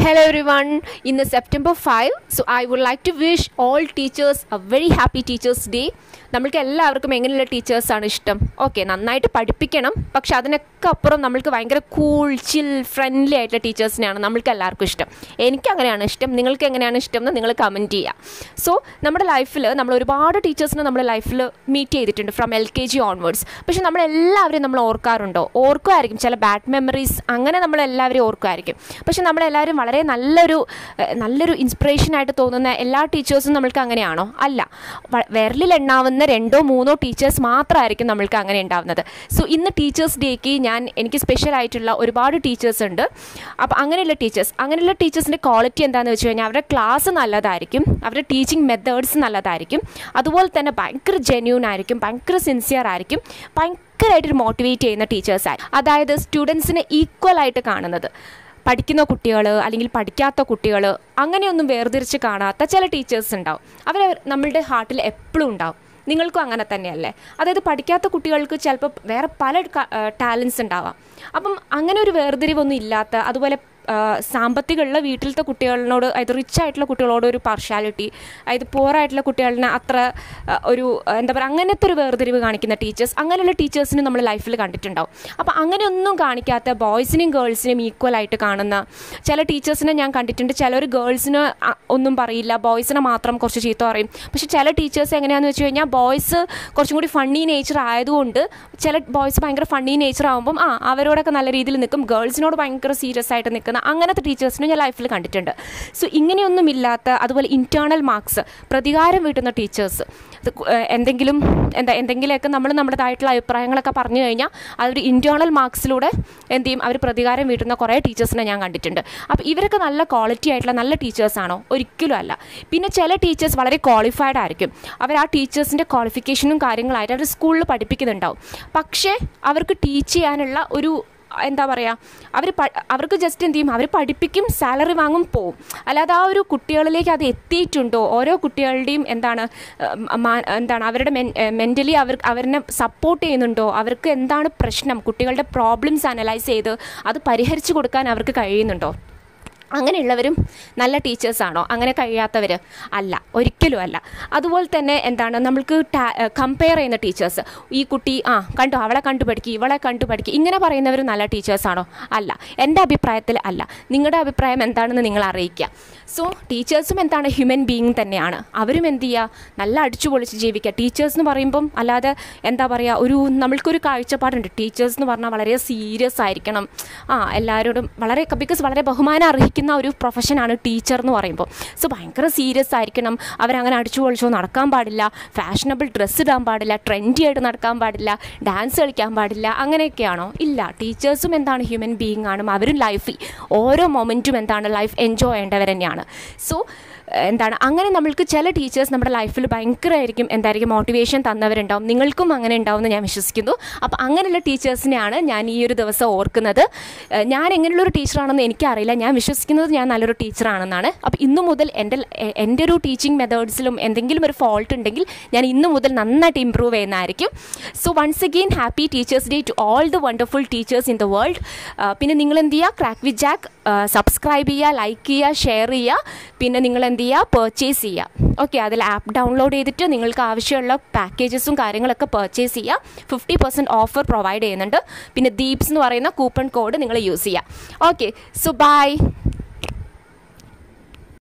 Hello everyone. In the September 5, so I would like to wish all teachers a very happy Teachers Day. നമ്മൾക്ക് എല്ലാവർക്കും എങ്ങനെയുള്ള ടീച്ചേഴ്സാണ് ഇഷ്ടം okay നന്നായിട്ട് പഠിപ്പിക്കണം പക്ഷെ അതിനൊക്കെ അപ്പുറം നമ്മൾക്ക് ഭയങ്കര കൂൾ ചിൽ ഫ്രണ്ട്ലി ആയിട്ടുള്ള ടീച്ചേഴ്സിനെയാണ് നമ്മൾക്ക് എല്ലാവർക്കും ഇഷ്ടം എനിക്ക് അങ്ങനെയാണ് ഇഷ്ടം നിങ്ങൾക്ക് എങ്ങനെയാണ് ഇഷ്ടം എന്ന് നിങ്ങൾ കമൻറ്റ് ചെയ്യുക സോ നമ്മുടെ ലൈഫിൽ നമ്മൾ ഒരുപാട് ടീച്ചേഴ്സിനെ നമ്മുടെ ലൈഫിൽ മീറ്റ് ചെയ്തിട്ടുണ്ട് from L K G onwards പക്ഷെ നമ്മളെല്ലാവരെയും നമ്മൾ ഓർക്കാറുണ്ടോ ഓർക്കുമായിരിക്കും ചില ബാഡ് മെമ്മറീസ് അങ്ങനെ നമ്മളെല്ലാവരെയും ഓർക്കുമായിരിക്കും പക്ഷെ നമ്മളെല്ലാവരും വളരെ നല്ലൊരു ഏഹ്, നല്ലൊരു ഇൻസ്പിറേഷനായിട്ട് തോന്നുന്ന എല്ലാ ടീച്ചേഴ്സും നമ്മൾക്ക് അങ്ങനെയാണോ അല്ല വ- വിരലിൽ എണ്ണാവുന്ന രണ്ടോ മൂന്നോ ടീച്ചേഴ്സ് മാത്രമായിരിക്കും നമ്മൾക്ക് അങ്ങനെ ഉണ്ടാവുന്നത് സോ ഇന്ന് ടീച്ചേഴ്സ് ഡേക്ക് ഞാൻ എനിക്ക് സ്പെഷ്യൽ ആയിട്ടുള്ള ഒരുപാട് ടീച്ചേഴ്സ് ഉണ്ട് അപ്പോൾ അങ്ങനെയുള്ള ടീച്ചേഴ്സ് അങ്ങനെയുള്ള ടീച്ചേഴ്സിൻ്റെ ക്വാളിറ്റി എന്താണെന്ന് വെച്ച് കഴിഞ്ഞാൽ അവരുടെ ക്ലാസ് നല്ലതായിരിക്കും അവരുടെ ടീച്ചിങ് മെത്തേഡ്സ് നല്ലതായിരിക്കും അതുപോലെ തന്നെ ഭയങ്കര ജെന്യൂൻ ആയിരിക്കും ഭയങ്കര സിൻസിയർ ആയിരിക്കും ഭയങ്കരമായിട്ട് മോട്ടിവേറ്റ് ചെയ്യുന്ന ടീച്ചേഴ്സ് ആയിരിക്കും അതായത് സ്റ്റുഡൻസിനെ ഈക്വൽ ആയിട്ട് കാണുന്നത് പഠിക്കുന്ന കുട്ടികൾ അല്ലെങ്കിൽ പഠിക്കാത്ത കുട്ടികൾ അങ്ങനെയൊന്നും വേർതിരിച്ച് കാണാത്ത ചില ടീച്ചേഴ്സ് ഉണ്ടാവും അവർ നമ്മളുടെ ഹാർട്ടിൽ എപ്പോഴും ഉണ്ടാവും നിങ്ങൾക്കും അങ്ങനെ തന്നെയല്ലേ അതായത് പഠിക്കാത്ത കുട്ടികൾക്ക് ചിലപ്പോൾ വേറെ പല ടാലൻസ് ഉണ്ടാവാം അപ്പം അങ്ങനെ ഒരു വേർതിരിവൊന്നും ഇല്ലാത്ത അതുപോലെ ആ, സാമ്പത്തികമുള്ള വീട്ടിലത്തെ കുട്ടികളിനോട് അതായത് റിച്ച് ആയിട്ടുള്ള കുട്ടികളോട് ഒരു പാർഷ്യാലിറ്റി അതായത് poor ആയിട്ടുള്ള കുട്ടികളിനെ അത്ര ആ, ഒരു ആ, എന്താ പറയുക അങ്ങനത്തെ ഒരു വേർതിരിവ് കാണിക്കുന്ന ടീച്ചേഴ്സ് അങ്ങനെയുള്ള ടീച്ചേഴ്സിന് നമ്മൾ ലൈഫിൽ കണ്ടിട്ടുണ്ടാവും അപ്പോൾ അങ്ങനെയൊന്നും കാണിക്കാത്ത ബോയ്സിനെയും ഗേൾസിനെയും ഈക്വൽ ആയിട്ട് കാണുന്ന ചില ടീച്ചേഴ്സിനെ ഞാൻ കണ്ടിട്ടുണ്ട് ചിലർ ഗേൾസിന് ഒന്നും പറയില്ല ബോയ്സിനെ മാത്രം കുറച്ച് ചീത്ത പറയും പക്ഷെ ചില ടീച്ചേഴ്സ് എങ്ങനെയാണെന്ന് വെച്ച് കഴിഞ്ഞാൽ ബോയ്സ് കുറച്ചും കൂടി ഫണ്ണി നേച്ചർ ആയതുകൊണ്ട് ചില ബോയ്സ് ഭയങ്കര ഫണ്ണി നേച്ചർ ആകുമ്പം ആ അവരോടൊക്കെ നല്ല രീതിയിൽ നിൽക്കും ഗേൾസിനോട് ഭയങ്കര സീരിയസ് ആയിട്ട് നിൽക്കുന്ന അങ്ങനത്തെ ടീച്ചേഴ്സിനെ ഞാൻ ലൈഫിൽ കണ്ടിട്ടുണ്ട് സോ ഇങ്ങനെയൊന്നും ഇല്ലാത്ത അതുപോലെ ഇൻറ്റേർണൽ മാർക്സ് പ്രതികാരം വീട്ടുന്ന ടീച്ചേഴ്സ് എന്തെങ്കിലും എന്താ എന്തെങ്കിലുമൊക്കെ നമ്മൾ നമ്മുടേതായിട്ടുള്ള അഭിപ്രായങ്ങളൊക്കെ പറഞ്ഞു കഴിഞ്ഞാൽ അതൊരു ഇൻറ്റേർണൽ മാർക്സിലൂടെ എന്ത് ചെയ്യും അവർ പ്രതികാരം വീട്ടുന്ന കുറേ ടീച്ചേഴ്സിനെ ഞാൻ കണ്ടിട്ടുണ്ട് അപ്പോൾ ഇവരൊക്കെ നല്ല ക്വാളിറ്റി ആയിട്ടുള്ള നല്ല ടീച്ചേഴ്സാണോ ഒരിക്കലും അല്ല പിന്നെ ചില ടീച്ചേഴ്സ് വളരെ ക്വാളിഫൈഡ് ആയിരിക്കും അവർ ആ ടീച്ചേഴ്സിൻ്റെ ക്വാളിഫിക്കേഷനും കാര്യങ്ങളായിട്ട് അവർ സ്കൂളിൽ പഠിപ്പിക്കുന്നുണ്ടാവും പക്ഷേ അവർക്ക് ടീച്ച് ചെയ്യാനുള്ള ഒരു എന്താ പറയുക അവർ അവർക്ക് ജസ്റ്റ് എന്ത് ചെയ്യും അവർ പഠിപ്പിക്കും സാലറി വാങ്ങും പോവും അല്ലാതെ ആ ഒരു കുട്ടികളിലേക്ക് അത് എത്തിയിട്ടുണ്ടോ ഓരോ കുട്ടികളുടെയും എന്താണ് ഏഹ്, മാ- എന്താണ് അവരുടെ മെൻ്റലി അവർ അവരെ സപ്പോർട്ട് ചെയ്യുന്നുണ്ടോ അവർക്ക് എന്താണ് പ്രശ്നം കുട്ടികളുടെ പ്രോബ്ലംസ് അനലൈസ് ചെയ്ത് അത് പരിഹരിച്ചു കൊടുക്കാൻ അവർക്ക് കഴിയുന്നുണ്ടോ അങ്ങനെയുള്ളവരും നല്ല ടീച്ചേഴ്സാണോ അങ്ങനെ കഴിയാത്തവർ അല്ല ഒരിക്കലും അല്ല അതുപോലെ തന്നെ എന്താണ് നമ്മൾക്ക് കമ്പയർ ചെയ്യുന്ന ടീച്ചേഴ്സ് ഈ കുട്ടി ആ കണ്ടു അവളെ കണ്ടു പഠിക്കുക ഇവളെ കണ്ടു പഠിക്കുക ഇങ്ങനെ പറയുന്നവർ നല്ല ടീച്ചേഴ്സാണോ അല്ല എൻ്റെ അഭിപ്രായത്തിൽ അല്ല നിങ്ങളുടെ അഭിപ്രായം എന്താണെന്ന് നിങ്ങൾ അറിയിക്കുക സോ ടീച്ചേഴ്സും എന്താണ് ഹ്യൂമൻ ബീയിങ് തന്നെയാണ് അവരും എന്ത് ചെയ്യുക നല്ല അടിച്ചു പൊളിച്ച് ജീവിക്കുക ടീച്ചേഴ്സ് എന്ന് പറയുമ്പം അല്ലാതെ എന്താ പറയുക ഒരു നമ്മൾക്കൊരു കാഴ്ചപ്പാടുണ്ട് ടീച്ചേഴ്സ് എന്ന് പറഞ്ഞാൽ വളരെ സീരിയസ് ആയിരിക്കണം ആ എല്ലാവരോടും വളരെ ബിക്കോസ് വളരെ ബഹുമാനം അർഹിക്കുന്ന ഒരു പ്രൊഫഷനാണ് ടീച്ചർ എന്ന് പറയുമ്പോൾ സോ ഭയങ്കര സീരിയസ് ആയിരിക്കണം അവരങ്ങനെ അടിച്ചു പൊളിച്ചോ നടക്കാൻ പാടില്ല ഫാഷനബിൾ ഡ്രസ്സ് ഇടാൻ പാടില്ല ട്രെൻഡി ആയിട്ട് നടക്കാൻ പാടില്ല ഡാൻസ് കളിക്കാൻ പാടില്ല അങ്ങനെയൊക്കെയാണോ ഇല്ല ടീച്ചേഴ്സും എന്താണ് ഹ്യൂമൻ ബീയിങ് ആണ് അവരും ലൈഫ് ഓരോ മൊമെൻറ്റും എന്താണ് ലൈഫ് എൻജോയ് ചെയ്യേണ്ടവർ തന്നെയാണ് സോ എന്താണ് അങ്ങനെ നമ്മൾക്ക് ചില ടീച്ചേഴ്സ് നമ്മുടെ ലൈഫിൽ ഭയങ്കരമായിരിക്കും എന്തായിരിക്കും മോട്ടിവേഷൻ തന്നവരുണ്ടാവും നിങ്ങൾക്കും അങ്ങനെ ഉണ്ടാവും എന്ന് ഞാൻ വിശ്വസിക്കുന്നു അപ്പോൾ അങ്ങനെയുള്ള ടീച്ചേഴ്സിനെയാണ് ഞാൻ ഈ ഒരു ദിവസം ഓർക്കുന്നത് ഏഹ് ഞാൻ എങ്ങനെയുള്ള ഒരു ടീച്ചറാണെന്ന് എനിക്കറിയില്ല ഞാൻ വിശ്വസിക്കുന്നത് ഞാൻ നല്ലൊരു ടീച്ചറാണെന്നാണ് അപ്പോൾ ഇന്നു മുതൽ എൻ്റെ എ- എൻ്റെ ഒരു ടീച്ചിങ് മെത്തേഡ്സിലും എന്തെങ്കിലും ഒരു ഫോൾട്ട് ഉണ്ടെങ്കിൽ ഞാൻ ഇന്നു മുതൽ നന്നായിട്ട് ഇമ്പ്രൂവ് ചെയ്യുന്നതായിരിക്കും so once again happy teachers day to all the wonderful teachers in the world പിന്നെ നിങ്ങൾ എന്ത് ചെയ്യുക ക്രാക്ക് വിത്ത് ജാക്ക് സബ്സ്ക്രൈബ് ചെയ്യുക ലൈക്ക് ചെയ്യുക ഷെയർ ചെയ്യുക പിന്നെ നിങ്ങൾ എന്ത് ചെയ്യുക പർച്ചേസ് ചെയ്യുക ഓക്കെ അതിൽ ആപ്പ് ഡൗൺലോഡ് ചെയ്തിട്ട് നിങ്ങൾക്ക് ആവശ്യമുള്ള പാക്കേജസും കാര്യങ്ങളൊക്കെ പർച്ചേസ് ചെയ്യുക ഫിഫ്റ്റി പെർസെൻറ്റ് ഓഫർ പ്രൊവൈഡ് ചെയ്യുന്നുണ്ട് പിന്നെ ദീപ്സ് എന്ന് പറയുന്ന കൂപ്പൺ കോഡ് നിങ്ങൾ യൂസ് ചെയ്യുക ഓക്കെ സോ ബൈ